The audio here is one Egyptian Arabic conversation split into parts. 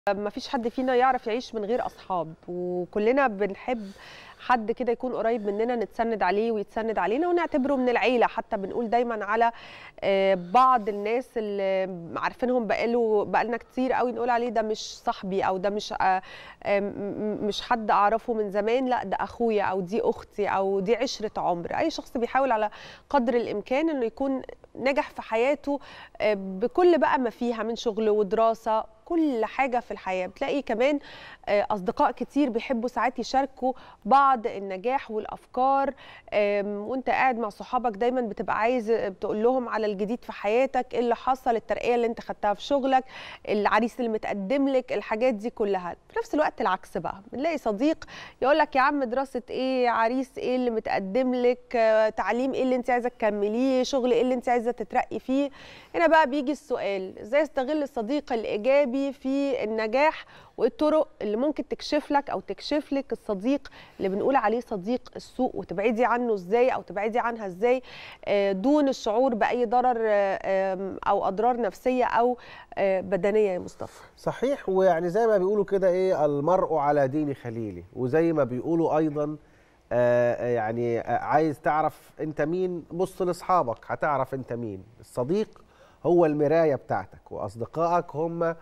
ما فيش حد فينا يعرف يعيش من غير اصحاب وكلنا بنحب حد كده يكون قريب مننا نتسند عليه ويتسند علينا ونعتبره من العيله حتى بنقول دايما على آه، بعض الناس اللي عارفينهم بقاله بقالنا كتير قوي نقول عليه ده مش صاحبي او ده مش آه، آه، م- م- مش حد اعرفه من زمان لا ده اخويا او دي اختي او دي عشره عمر اي شخص بيحاول على قدر الامكان انه يكون نجح في حياته آه، بكل بقى ما فيها من شغل ودراسه كل حاجه في الحياه بتلاقي كمان آه، اصدقاء كتير بيحبوا ساعات يشاركوا بعض النجاح والافكار آم، وانت قاعد مع صحابك دايما بتبقى عايز بتقول لهم على الجديد في حياتك ايه اللي حصل الترقيه اللي انت خدتها في شغلك العريس اللي متقدم لك الحاجات دي كلها في نفس الوقت العكس بقى بنلاقي صديق يقول لك يا عم دراسه ايه عريس ايه اللي متقدم لك آه، تعليم ايه اللي انت عايزه تكمليه شغل ايه اللي انت عايزه تترقي فيه هنا بقى بيجي السؤال ازاي استغل الصديق الايجابي في النجاح وايه الطرق اللي ممكن تكشف لك او تكشف لك الصديق اللي بنقول عليه صديق السوء وتبعدي عنه ازاي او تبعدي عنها ازاي آه، دون الشعور باي ضرر آه، آم، او اضرار نفسيه او آه، بدنيه يا مصطفى صحيح ويعني زي ما بيقولوا كده ايه المرء على دين خليله وزي ما بيقولوا ايضا آه يعني آه عايز تعرف انت مين بص لاصحابك هتعرف انت مين الصديق هو المرايه بتاعتك واصدقائك هم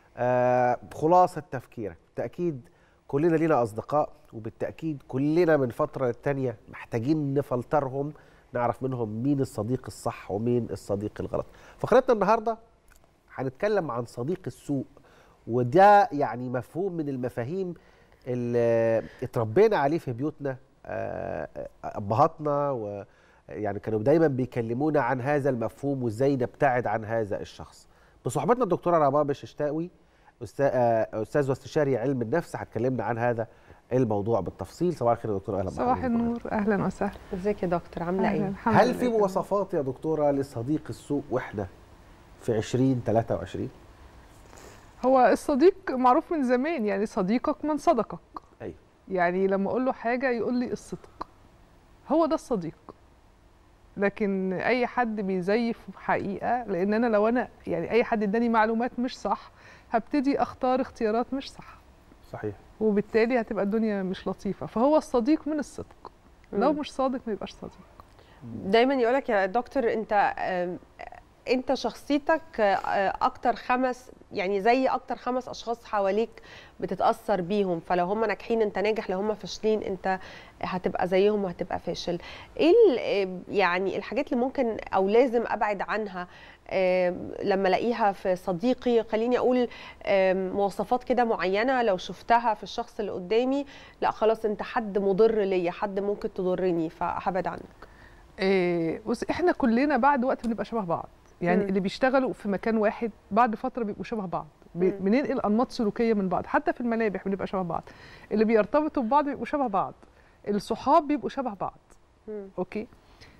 آه خلاصه تفكيرك بالتاكيد كلنا لينا اصدقاء وبالتاكيد كلنا من فتره للتانيه محتاجين نفلترهم نعرف منهم مين الصديق الصح ومين الصديق الغلط فقرتنا النهارده هنتكلم عن صديق السوء وده يعني مفهوم من المفاهيم اللي اتربينا عليه في بيوتنا آه، ابهاتنا ويعني كانوا دايما بيكلمونا عن هذا المفهوم وازاي نبتعد عن هذا الشخص بصحبتنا الدكتوره رباب الششتاوي أستا- آه، استاذ واستشاري علم النفس هتكلمنا عن هذا الموضوع بالتفصيل صباح الخير يا دكتوره اهلا صباح بحضرتك. النور اهلا وسهلا ازيك يا دكتور عامله أهلاً، ايه الحمد هل لله في تمام. مواصفات يا دكتوره لصديق السوء واحنا في 2023 هو الصديق معروف من زمان يعني صديقك من صدقك ايوه يعني لما اقول له حاجه يقول لي الصدق هو ده الصديق لكن اي حد بيزيف حقيقه لان انا لو انا يعني اي حد اداني معلومات مش صح هبتدي اختار اختيارات مش صح صحيح وبالتالي هتبقى الدنيا مش لطيفه فهو الصديق من الصدق لو مم. مش صادق ما يبقاش صديق دايما يقولك يا دكتور انت آم، انت شخصيتك آه، اكتر خمس يعني زي اكتر خمس اشخاص حواليك بتتاثر بيهم فلو هم ناجحين انت ناجح لو هم فاشلين انت هتبقى زيهم وهتبقى فاشل ايه ال- آه، يعني الحاجات اللي ممكن او لازم ابعد عنها آم، لما الاقيها في صديقي خليني اقول آم، مواصفات كده معينه لو شفتها في الشخص اللي قدامي لا خلاص انت حد مضر ليا حد ممكن تضرني فهبعد عنك إيه بص احنا كلنا بعد وقت بنبقى شبه بعض يعني مم. اللي بيشتغلوا في مكان واحد بعد فتره بيبقوا شبه بعض ب- مم. بننقل انماط سلوكيه من بعض حتى في الملامح بنبقى شبه بعض اللي بيرتبطوا ببعض بيبقوا شبه بعض الصحاب بيبقوا شبه بعض مم. اوكي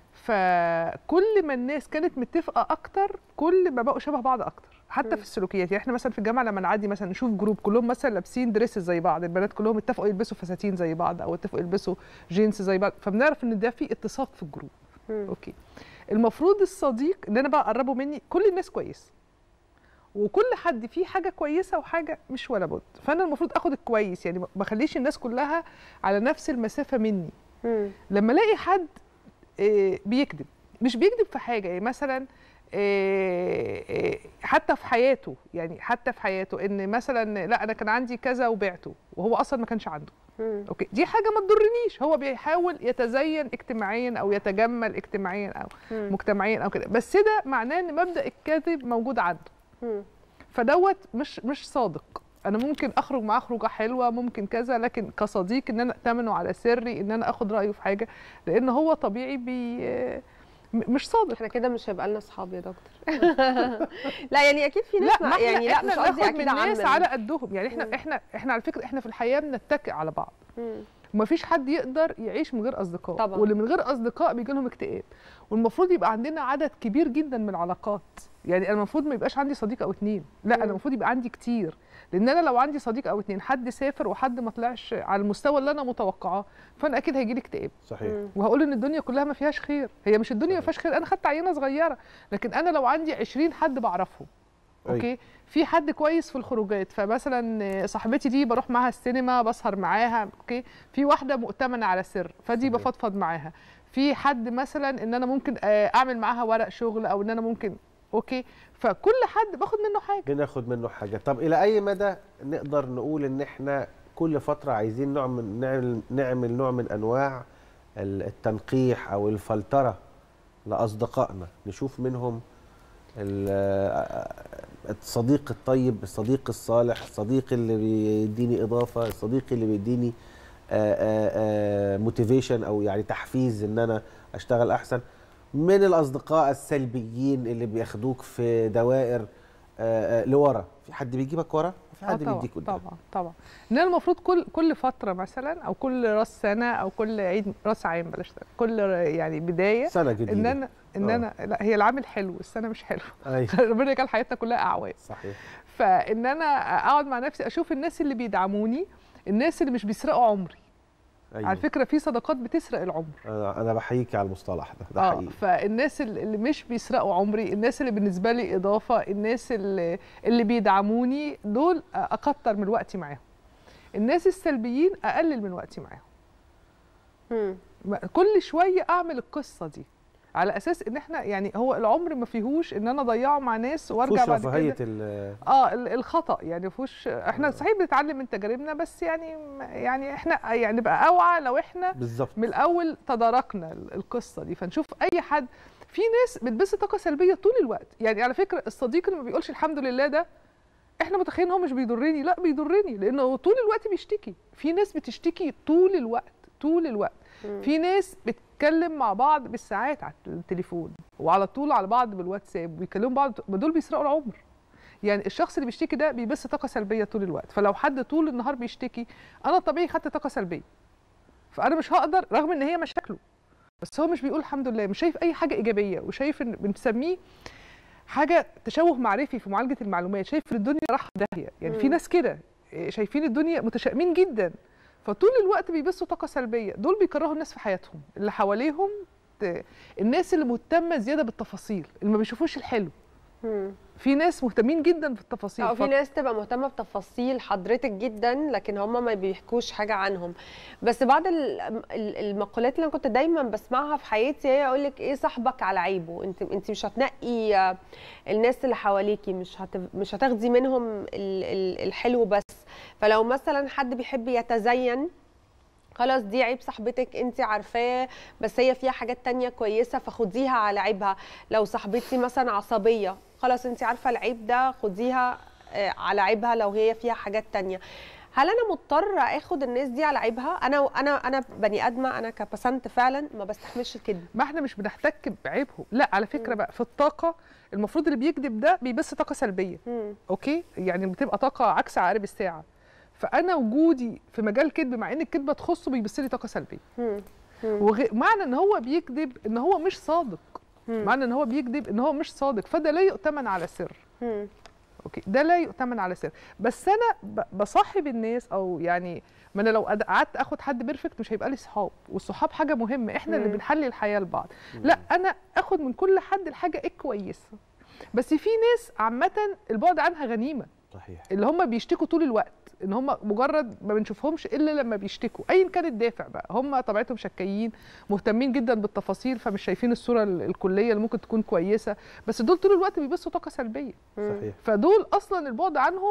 فكل ما الناس كانت متفقه اكتر كل ما بقوا شبه بعض اكتر حتى مم. في السلوكيات يعني احنا مثلا في الجامعه لما نعدي مثلا نشوف جروب كلهم مثلا لابسين دريسز زي بعض البنات كلهم اتفقوا يلبسوا فساتين زي بعض او اتفقوا يلبسوا جينز زي بعض فبنعرف ان ده في اتساق في الجروب مم. اوكي المفروض الصديق ان انا بقى اقربه مني كل الناس كويس وكل حد فيه حاجه كويسه وحاجه مش ولا بد فانا المفروض اخد الكويس يعني ما اخليش الناس كلها على نفس المسافه مني مم. لما الاقي حد آه، بيكذب مش بيكذب في حاجه يعني مثلا آه، آه، حتى في حياته يعني حتى في حياته ان مثلا لا انا كان عندي كذا وبعته وهو اصلا ما كانش عنده مم. اوكي دي حاجه ما تضرنيش هو بيحاول يتزين اجتماعيا او يتجمل اجتماعيا او مم. مجتمعيا او كده بس ده معناه ان مبدا الكذب موجود عنده مم. فدوت مش مش صادق انا ممكن اخرج معاه خروجه حلوه ممكن كذا لكن كصديق ان انا اتمنه على سري ان انا اخد رايه في حاجه لان هو طبيعي بي م- مش صادق احنا كده مش هيبقى لنا اصحاب يا دكتور لا يعني اكيد في ناس لا ما ما يعني لا احنا مش ناخد قصدي من اكيد الناس أعمم. على قدهم يعني احنا مم. احنا احنا على فكره احنا في الحياه بنتكئ على بعض مم. ومفيش حد يقدر يعيش من غير اصدقاء طبعاً. واللي من غير اصدقاء بيجي لهم اكتئاب والمفروض يبقى عندنا عدد كبير جدا من العلاقات يعني انا المفروض ما يبقاش عندي صديق او اتنين لا مم. انا المفروض يبقى عندي كتير لان انا لو عندي صديق او اتنين حد سافر وحد ما طلعش على المستوى اللي انا متوقعاه فانا اكيد هيجي لي اكتئاب صحيح مم. وهقول ان الدنيا كلها ما فيهاش خير هي مش الدنيا ما فيهاش خير انا خدت عينه صغيره لكن انا لو عندي 20 حد بعرفهم اوكي في حد كويس في الخروجات فمثلا صاحبتي دي بروح معاها السينما بسهر معاها اوكي في واحده مؤتمنه على سر فدي صحيح. بفضفض معاها في حد مثلا ان انا ممكن آه، اعمل معاها ورق شغل او ان انا ممكن اوكي فكل حد باخد منه حاجه بناخد منه حاجه طب الى اي مدى نقدر نقول ان احنا كل فتره عايزين نوع من نعمل نعمل نوع من انواع ال- التنقيح او الفلتره لاصدقائنا نشوف منهم ال- الصديق الطيب الصديق الصالح الصديق اللي بيديني اضافه الصديق اللي بيديني موتيفيشن او يعني تحفيز ان انا اشتغل احسن من الاصدقاء السلبيين اللي بياخدوك في دوائر آه، آه، لورا في حد بيجيبك ورا في آه حد طبعا بيديك قدام طبعا طبعا ان أنا المفروض كل كل فتره مثلا او كل راس سنه او كل عيد راس عام بلاش ده، كل يعني بدايه سنه جديده ان انا ان آه. انا لا هي العام الحلو السنه مش حلو ايوه ربنا يجعل حياتنا كلها اعوام صحيح فان انا اقعد مع نفسي اشوف الناس اللي بيدعموني الناس اللي مش بيسرقوا عمري أيوة. على فكره في صداقات بتسرق العمر انا انا بحييكي على المصطلح ده ده اه حقيقي فالناس اللي اللي مش بيسرقوا عمري الناس اللي بالنسبه لي اضافه الناس اللي, اللي بيدعموني دول اكتر من وقتي معاهم الناس السلبيين اقلل من وقتي معاهم مم. ما- كل شويه اعمل القصه دي على اساس ان احنا يعني هو العمر ما فيهوش ان انا اضيعه مع ناس وارجع فوش بعد رفاهيه كده ال- اه ال- الخطا يعني فيهوش احنا صحيح بنتعلم من تجاربنا بس يعني يعني احنا يعني نبقى اوعى لو احنا بالظبط من الاول تداركنا ال- القصه دي فنشوف اي حد في ناس بتبث طاقه سلبيه طول الوقت يعني على فكره الصديق اللي ما بيقولش الحمد لله ده احنا متخيلين هو مش بيضرني لا بيضرني لانه طول الوقت بيشتكي في ناس بتشتكي طول الوقت طول الوقت مم. في ناس بتتكلم مع بعض بالساعات على التليفون وعلى طول على بعض بالواتساب ويكلموا بعض ما دول بيسرقوا العمر يعني الشخص اللي بيشتكي ده بيبث طاقه سلبيه طول الوقت فلو حد طول النهار بيشتكي انا طبيعي خدت طاقه سلبيه فانا مش هقدر رغم ان هي مشاكله بس هو مش بيقول الحمد لله مش شايف اي حاجه ايجابيه وشايف ان بنسميه حاجه تشوه معرفي في معالجه المعلومات شايف ان الدنيا رايحه في داهيه يعني في مم. ناس كده إيه، شايفين الدنيا متشائمين جدا فطول الوقت بيبثوا طاقه سلبيه دول بيكرهوا الناس في حياتهم اللي حواليهم ت- الناس اللي مهتمه زياده بالتفاصيل اللي ما بيشوفوش الحلو مم. في ناس مهتمين جدا بالتفاصيل او في فط- ناس تبقى مهتمه بتفاصيل حضرتك جدا لكن هم ما بيحكوش حاجه عنهم بس بعض ال- ال- المقولات اللي انا كنت دايما بسمعها في حياتي هي اقول لك ايه صاحبك على عيبه انت انت مش هتنقي آه، الناس اللي حواليكي مش هت مش هتاخدي منهم ال- ال- الحلو بس فلو مثلا حد بيحب يتزين خلاص دي عيب صاحبتك انت عارفاه بس هي فيها حاجات تانية كويسة فخديها على عيبها لو صاحبتي مثلا عصبية خلاص انت عارفة العيب ده خديها آه، على عيبها لو هي فيها حاجات تانية هل انا مضطرة اخد الناس دي على عيبها انا انا انا بني ادمة انا كبسنت فعلا ما بستحملش الكذب ما احنا مش بنحتك بعيبهم لا على فكره بقى في الطاقه المفروض اللي بيكذب ده بيبث طاقه سلبيه مم. اوكي يعني بتبقى طاقه عكس عقارب الساعه فانا وجودي في مجال كذب مع ان الكذبه تخصه بيبث لي طاقه سلبيه مم. مم. وغ... معنى ان هو بيكذب ان هو مش صادق مم. معنى ان هو بيكذب ان هو مش صادق فده لا يؤتمن على سر مم. اوكي ده لا يؤتمن على سر بس انا ب- بصاحب الناس او يعني ما انا لو قد- قعدت اخد حد بيرفكت مش هيبقى لي صحاب والصحاب حاجه مهمه احنا اللي مم. بنحلي الحياه لبعض لا انا اخد من كل حد الحاجه الكويسه بس في ناس عامه البعد عنها غنيمه صحيح اللي هم بيشتكوا طول الوقت ان هم مجرد ما بنشوفهمش الا لما بيشتكوا ايا كان الدافع بقى هم طبيعتهم شكايين مهتمين جدا بالتفاصيل فمش شايفين الصوره ال- الكليه اللي ممكن تكون كويسه بس دول طول الوقت بيبثوا طاقه سلبيه صحيح فدول اصلا البعد عنهم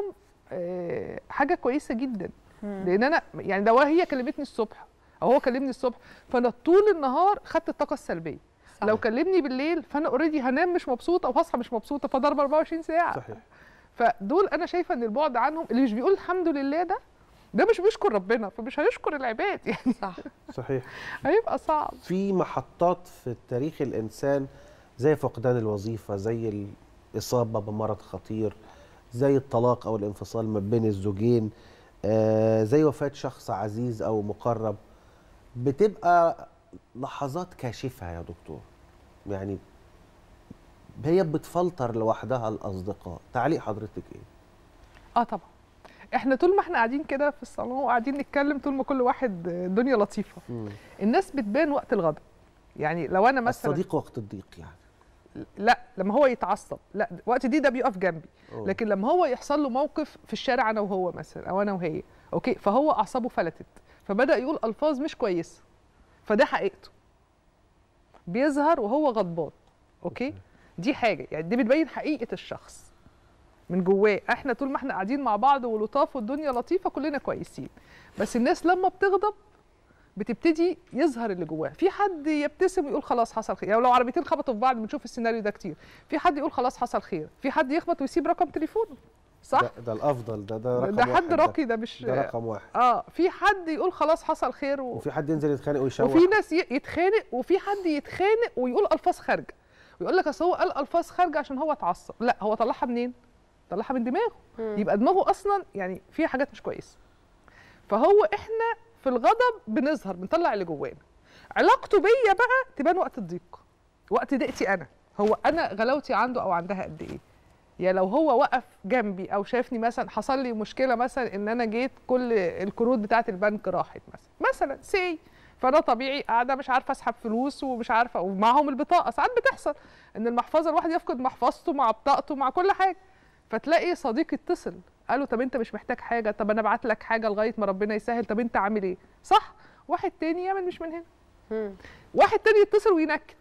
آه، حاجه كويسه جدا مم. لان انا يعني لو هي كلمتني الصبح او هو كلمني الصبح فانا طول النهار خدت الطاقه السلبيه صح. لو كلمني بالليل فانا اوريدي هنام مش مبسوطه وهصحى مش مبسوطه فضرب 24 ساعه صحيح فدول انا شايفه ان البعد عنهم اللي مش بيقول الحمد لله ده ده مش بيشكر ربنا فمش هيشكر العباد يعني صح صحيح هيبقى صعب في محطات في تاريخ الانسان زي فقدان الوظيفه زي الاصابه بمرض خطير زي الطلاق او الانفصال ما بين الزوجين آه زي وفاه شخص عزيز او مقرب بتبقى لحظات كاشفه يا دكتور يعني هي بتفلتر لوحدها الاصدقاء تعليق حضرتك ايه اه طبعا احنا طول ما احنا قاعدين كده في الصالون وقاعدين نتكلم طول ما كل واحد الدنيا لطيفه مم. الناس بتبان وقت الغضب يعني لو انا مثلا الصديق وقت الضيق يعني لا لما هو يتعصب لا وقت دي ده بيقف جنبي أوه. لكن لما هو يحصل له موقف في الشارع انا وهو مثلا او انا وهي اوكي فهو اعصابه فلتت فبدا يقول الفاظ مش كويسه فده حقيقته بيظهر وهو غضبان اوكي دي حاجه يعني دي بتبين حقيقه الشخص من جواه احنا طول ما احنا قاعدين مع بعض ولطاف والدنيا لطيفه كلنا كويسين بس الناس لما بتغضب بتبتدي يظهر اللي جواه في حد يبتسم ويقول خلاص حصل خير يعني لو عربيتين خبطوا في بعض بنشوف السيناريو ده كتير في حد يقول خلاص حصل خير في حد يخبط ويسيب رقم تليفونه صح ده, ده الافضل ده ده رقم ده حد واحد راقي ده مش ده, ده رقم واحد اه في حد يقول خلاص حصل خير و... وفي حد ينزل يتخانق ويشوح وفي ناس ي- يتخانق وفي حد يتخانق ويقول الفاظ خارجه ويقول لك اصل هو قال الفاظ خارجه عشان هو اتعصب لا هو طلعها منين طلعها من دماغه مم. يبقى دماغه اصلا يعني فيها حاجات مش كويسه فهو احنا في الغضب بنظهر بنطلع اللي جوانا علاقته بيا بقى تبان وقت الضيق وقت ضيقتي انا هو انا غلاوتي عنده او عندها قد ايه يا لو هو وقف جنبي او شافني مثلا حصل لي مشكله مثلا ان انا جيت كل الكروت بتاعه البنك راحت مثلا مثلا سي فانا طبيعي قاعده مش عارفه اسحب فلوس ومش عارفه ومعاهم البطاقه ساعات بتحصل ان المحفظه الواحد يفقد محفظته مع بطاقته مع كل حاجه فتلاقي صديق يتصل قال له طب انت مش محتاج حاجه طب انا ابعت لك حاجه لغايه ما ربنا يسهل طب انت عامل ايه صح واحد تاني يعمل مش من هنا مم. واحد تاني يتصل وينكت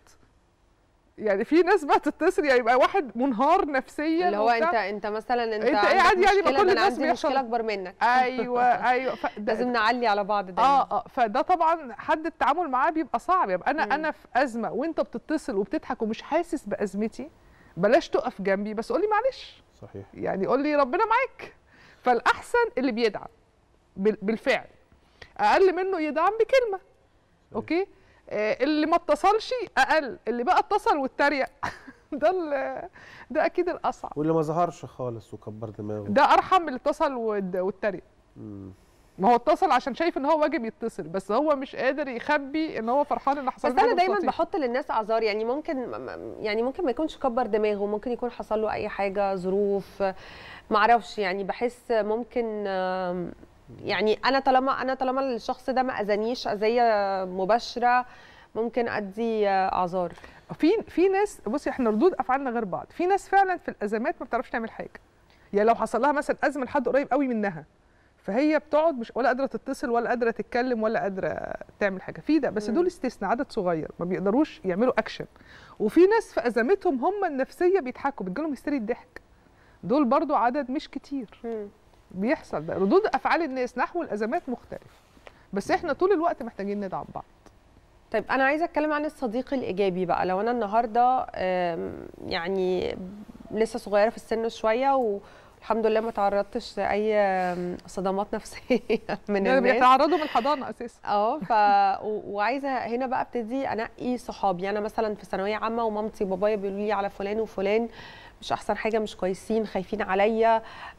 يعني في ناس بقى تتصل يعني يبقى واحد منهار نفسيا اللي هو وبتاع. انت انت مثلا انت انت عندك قاعد يعني ما مشكلة، كل ده انا الناس عندي بيحصل. مشكله اكبر منك ايوه ايوه ف- ده- لازم نعلي على بعض دايما اه اه فده طبعا حد التعامل معاه بيبقى صعب يبقى انا مم. انا في ازمه وانت بتتصل وبتضحك ومش حاسس بازمتي بلاش تقف جنبي بس قول لي معلش صحيح يعني قول لي ربنا معاك فالاحسن اللي بيدعم بال- بالفعل اقل منه يدعم بكلمه اوكي آه اللي ما اتصلش اقل اللي بقى اتصل واتريق ده ال- ده اكيد الاصعب واللي ما ظهرش خالص وكبر دماغه ده ارحم من اللي اتصل واد- واتريق مم. ما هو اتصل عشان شايف ان هو واجب يتصل بس هو مش قادر يخبي ان هو فرحان ان حصل بس له حاجة انا مش دايما لطيفة. بحط للناس اعذار يعني ممكن م- م- يعني ممكن ما يكونش كبر دماغه ممكن يكون حصل له اي حاجه ظروف ما اعرفش يعني بحس ممكن آم، يعني انا طالما انا طالما الشخص ده ما اذانيش اذيه مباشره ممكن ادي آه، اعذار في في ناس بصي احنا ردود افعالنا غير بعض في ناس فعلا في الازمات ما بتعرفش تعمل حاجه يعني لو حصل لها مثلا ازمه لحد قريب قوي منها فهي بتقعد مش ولا قادره تتصل ولا قادره تتكلم ولا قادره تعمل حاجه في ده بس مم. دول استثناء عدد صغير ما بيقدروش يعملوا اكشن وفي ناس في ازمتهم هم النفسيه بيضحكوا بتجيلهم هستيري الضحك دول برضو عدد مش كتير مم. بيحصل ده ردود افعال الناس نحو الازمات مختلفه بس احنا طول الوقت محتاجين ندعم بعض طيب انا عايزه اتكلم عن الصديق الايجابي بقى لو انا النهارده آم، يعني لسه صغيره في السن شويه والحمد لله ما تعرضتش لاي آم، صدمات نفسيه من يعني الناس بيتعرضوا من الحضانه اساسا اه ف و- وعايزه هنا بقى ابتدي انقي صحابي انا مثلا في ثانويه عامه ومامتي وبابايا بيقولوا لي على فلان وفلان مش احسن حاجه مش كويسين خايفين عليا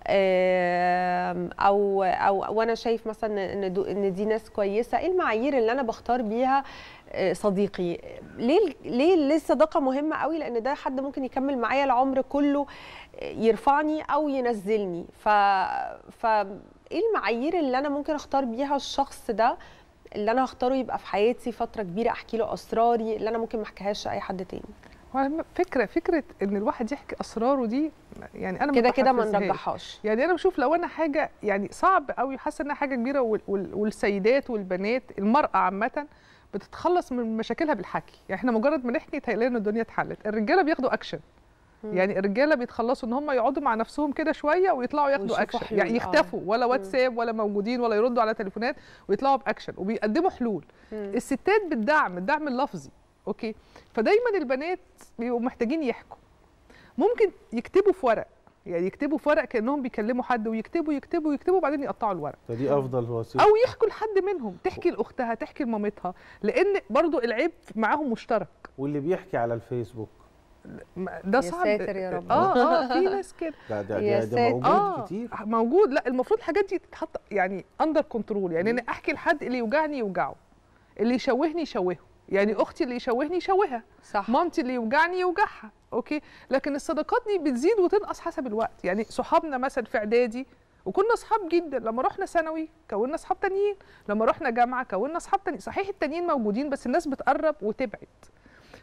آم، او او وانا شايف مثلا ان دو- ان دي ناس كويسه ايه المعايير اللي انا بختار بيها آه، صديقي ليه ليه ليه الصداقه مهمه قوي لان ده حد ممكن يكمل معايا العمر كله آه، يرفعني او ينزلني ف ف ايه المعايير اللي انا ممكن اختار بيها الشخص ده اللي انا هختاره يبقى في حياتي فتره كبيره احكي له اسراري اللي انا ممكن ما احكيهاش لاي حد تاني هو فكره فكره ان الواحد يحكي اسراره دي يعني انا ما كده كده ما بحفزهاش. نرجحهاش يعني انا بشوف لو انا حاجه يعني صعب قوي حاسه انها حاجه كبيره وال- وال- والسيدات والبنات المراه عامه بتتخلص من مشاكلها بالحكي يعني احنا مجرد ما نحكي تلاقي ان الدنيا اتحلت الرجاله بياخدوا اكشن مم. يعني الرجاله بيتخلصوا ان هم يقعدوا مع نفسهم كده شويه ويطلعوا ياخدوا ويشوفوا اكشن حلول، يعني آه. يختفوا ولا واتساب ولا موجودين ولا يردوا على تليفونات ويطلعوا باكشن وبيقدموا حلول مم. الستات بالدعم الدعم اللفظي اوكي فدايما البنات بيبقوا محتاجين يحكوا ممكن يكتبوا في ورق يعني يكتبوا في ورق كانهم بيكلموا حد ويكتبوا يكتبوا يكتبوا وبعدين يقطعوا الورق ده دي افضل وسيله او يحكوا لحد منهم تحكي لاختها تحكي لمامتها لان برضو العيب معاهم مشترك واللي بيحكي على الفيسبوك ما- ده يا صعب ساتر يا رب. اه اه في ناس كده ده ده يا ده, ده ساتر. موجود اه كتير موجود لا المفروض الحاجات دي تتحط يعني اندر كنترول يعني انا احكي لحد اللي يوجعني يوجعه اللي يشوهني يشوهه يعني اختي اللي يشوهني يشوهها صح مامتي اللي يوجعني يوجعها اوكي لكن الصداقات دي بتزيد وتنقص حسب الوقت يعني صحابنا مثلا في اعدادي وكنا اصحاب جدا لما رحنا ثانوي كونا اصحاب تانيين لما رحنا جامعه كونا اصحاب تانيين صحيح التانيين موجودين بس الناس بتقرب وتبعد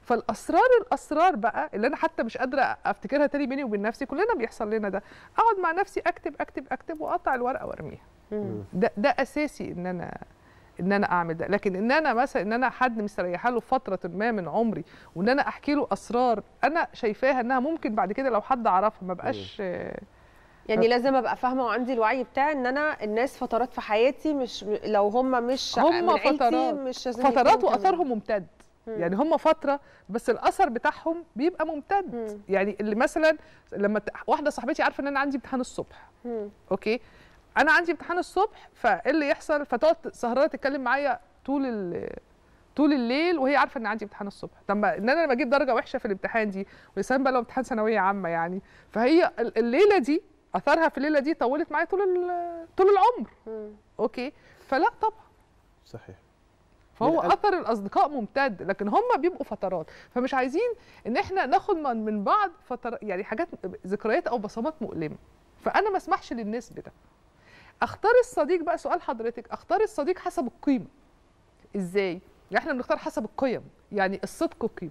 فالاسرار الاسرار بقى اللي انا حتى مش قادره افتكرها تاني بيني وبين نفسي كلنا بيحصل لنا ده اقعد مع نفسي اكتب اكتب اكتب واقطع الورقه وارميها مم. ده ده اساسي ان انا ان انا اعمل ده لكن ان انا مثلا ان انا حد مستريحه له فتره ما من عمري وان انا احكي له اسرار انا شايفاها انها ممكن بعد كده لو حد عرفها ما بقاش آه، يعني لازم ابقى فاهمه وعندي الوعي بتاعي ان انا الناس فترات في حياتي مش لو هم مش هم من عيلتي فترات- مش لازم فترات يكونوا كمان. واثرهم ممتد مم. يعني هم فتره بس الاثر بتاعهم بيبقى ممتد مم. يعني اللي مثلا لما ت- واحده صاحبتي عارفه ان انا عندي امتحان الصبح مم. اوكي انا عندي امتحان الصبح فايه اللي يحصل فتقعد سهرانه تتكلم معايا طول ال- طول الليل وهي عارفه ان عندي امتحان الصبح طب ما ان انا لما اجيب درجه وحشه في الامتحان دي ويسام بقى لو امتحان ثانويه عامه يعني فهي ال- الليله دي اثرها في الليله دي طولت معايا طول ال- طول العمر مم. اوكي فلا طبعا صحيح فهو من- اثر الاصدقاء ممتد لكن هم بيبقوا فترات فمش عايزين ان احنا ناخد من من بعض فترات يعني حاجات ذكريات او بصمات مؤلمه فانا ما اسمحش للناس بده اختار الصديق بقى سؤال حضرتك اختار الصديق حسب القيمه ازاي يعني احنا بنختار حسب القيم يعني الصدق قيمه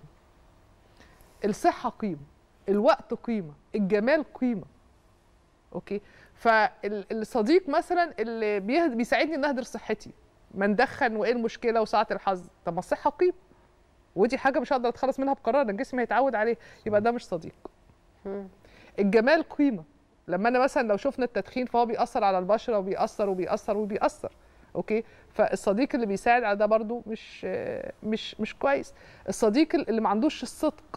الصحه قيمه الوقت قيمه الجمال قيمه اوكي فالصديق مثلا اللي بيه- بيساعدني ان اهدر صحتي ما ندخن وايه المشكله وساعه الحظ طب ما الصحه قيمه ودي حاجه مش هقدر اتخلص منها بقرار انا جسمي هيتعود عليه يبقى ده مش صديق مم. الجمال قيمه لما انا مثلا لو شفنا التدخين فهو بيأثر على البشره وبيأثر وبيأثر وبيأثر اوكي فالصديق اللي بيساعد على ده برضو مش مش مش كويس الصديق اللي ما عندوش الصدق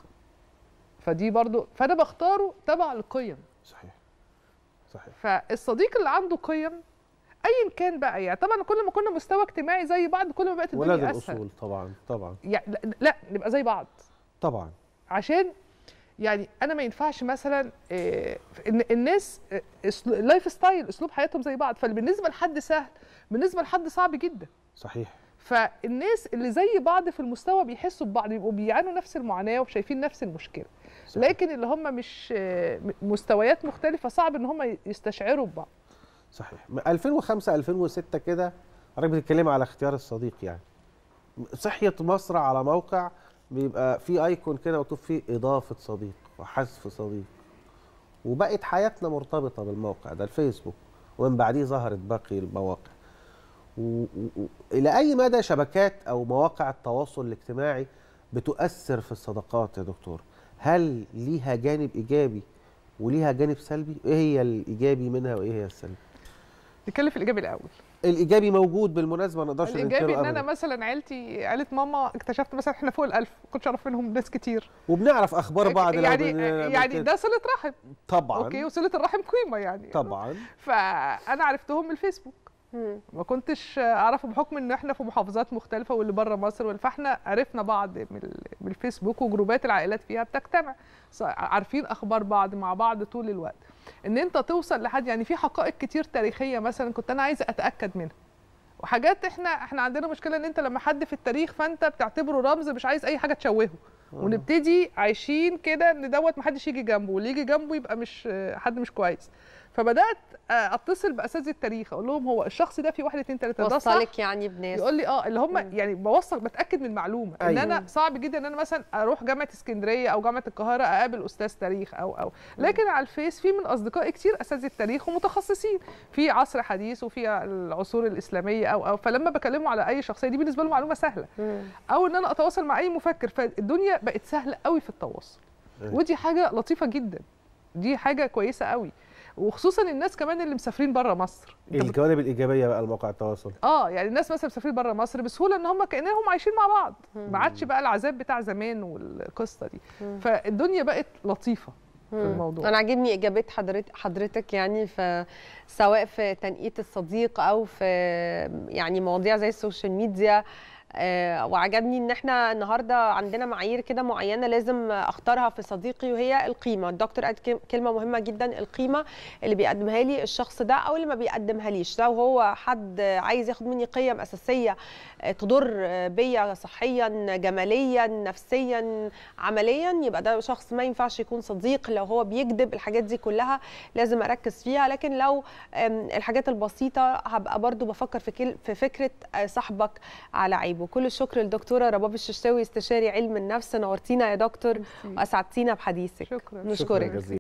فدي برضو فانا بختاره تبع القيم صحيح صحيح فالصديق اللي عنده قيم ايا كان بقى يعني طبعا كل ما كنا مستوى اجتماعي زي بعض كل ما بقت ولاد الدنيا اسهل الاصول طبعا طبعا يعني لا, لا نبقى زي بعض طبعا عشان يعني انا ما ينفعش مثلا آه، ان الناس آه، أسلو- اللايف ستايل اسلوب حياتهم زي بعض فبالنسبه لحد سهل بالنسبه لحد صعب جدا صحيح فالناس اللي زي بعض في المستوى بيحسوا ببعض بيبقوا بيعانوا نفس المعاناه وشايفين نفس المشكله صحيح. لكن اللي هم مش آه، م- مستويات مختلفه صعب ان هم يستشعروا ببعض صحيح من 2005 2006 كده حضرتك بتتكلم على اختيار الصديق يعني صحيت مصر على موقع بيبقى فيه ايكون كده مكتوب فيه اضافه صديق وحذف صديق وبقت حياتنا مرتبطه بالموقع ده الفيسبوك ومن بعديه ظهرت باقي المواقع و... و... و... الى اي مدى شبكات او مواقع التواصل الاجتماعي بتؤثر في الصداقات يا دكتور هل ليها جانب ايجابي وليها جانب سلبي ايه هي الايجابي منها وايه هي السلبي نتكلم في الايجابي الاول الايجابي موجود بالمناسبه ما نقدرش الايجابي ننكره ان انا ابدا مثلا عيلتي عيله ماما اكتشفت مثلا احنا فوق الألف ما كنتش اعرف منهم ناس كتير وبعرف اخبار بعض لو يعني بن- يعني بن- ده صله رحم طبعا اوكي وصله الرحم قيمه يعني طبعا فانا عرفتهم من الفيسبوك مم. ما كنتش اعرفه بحكم ان احنا في محافظات مختلفه واللي بره مصر وال- فاحنا عرفنا بعض من ال- من الفيسبوك وجروبات العائلات فيها بتجتمع ص- عارفين اخبار بعض مع بعض طول الوقت ان انت توصل لحد يعني في حقائق كتير تاريخيه مثلا كنت انا عايزه اتاكد منها وحاجات احنا احنا عندنا مشكله ان انت لما حد في التاريخ فانت بتعتبره رمز مش عايز اي حاجه تشوهه ونبتدي عايشين كده ان دوت محدش يجي جنبه واللي يجي جنبه يبقى مش حد مش كويس فبدات اتصل باساتذه التاريخ اقول لهم هو الشخص ده في واحد اتنين تلاته ده صح وصلك يعني بناس يقول لي اه اللي هم مم. يعني بوثق بتاكد من معلومه ان أيوة. انا صعب جدا ان انا مثلا اروح جامعه اسكندريه او جامعه القاهره اقابل استاذ تاريخ او او لكن على الفيس في من اصدقائي كتير اساتذه تاريخ ومتخصصين في عصر حديث وفي العصور الاسلاميه او او فلما بكلمه على اي شخصيه دي بالنسبه له معلومه سهله مم. او ان انا اتواصل مع اي مفكر فالدنيا بقت سهله قوي في التواصل أيوة. ودي حاجه لطيفه جدا دي حاجه كويسه قوي وخصوصا الناس كمان اللي مسافرين بره مصر أنت بت- الجوانب الايجابيه بقى لمواقع التواصل اه يعني الناس مثلا مسافرين بره مصر بسهوله ان هم كانهم عايشين مع بعض ما عادش بقى العذاب بتاع زمان والقصه دي مم. فالدنيا بقت لطيفه في مم. الموضوع انا عاجبني اجابات حضرتك حضرتك يعني في سواء في تنقية الصديق او في يعني مواضيع زي السوشيال ميديا آه، وعجبني ان احنا النهارده عندنا معايير كده معينه لازم اختارها في صديقي وهي القيمه الدكتور قال كم- كلمه مهمه جدا القيمه اللي بيقدمها لي الشخص ده او اللي ما بيقدمها ليش لو هو حد عايز ياخد مني قيم اساسيه آه، تضر آه، بيا صحيا جماليا نفسيا عمليا يبقى ده شخص ما ينفعش يكون صديق لو هو بيكذب الحاجات دي كلها لازم اركز فيها لكن لو آم، الحاجات البسيطه هبقى برضو بفكر في كل في فكره آه، صاحبك على عيبه وكل الشكر للدكتوره رباب الششتاوي استشاري علم النفس نورتينا يا دكتور ميرسي. واسعدتينا بحديثك شكرا نشكرك جزيلا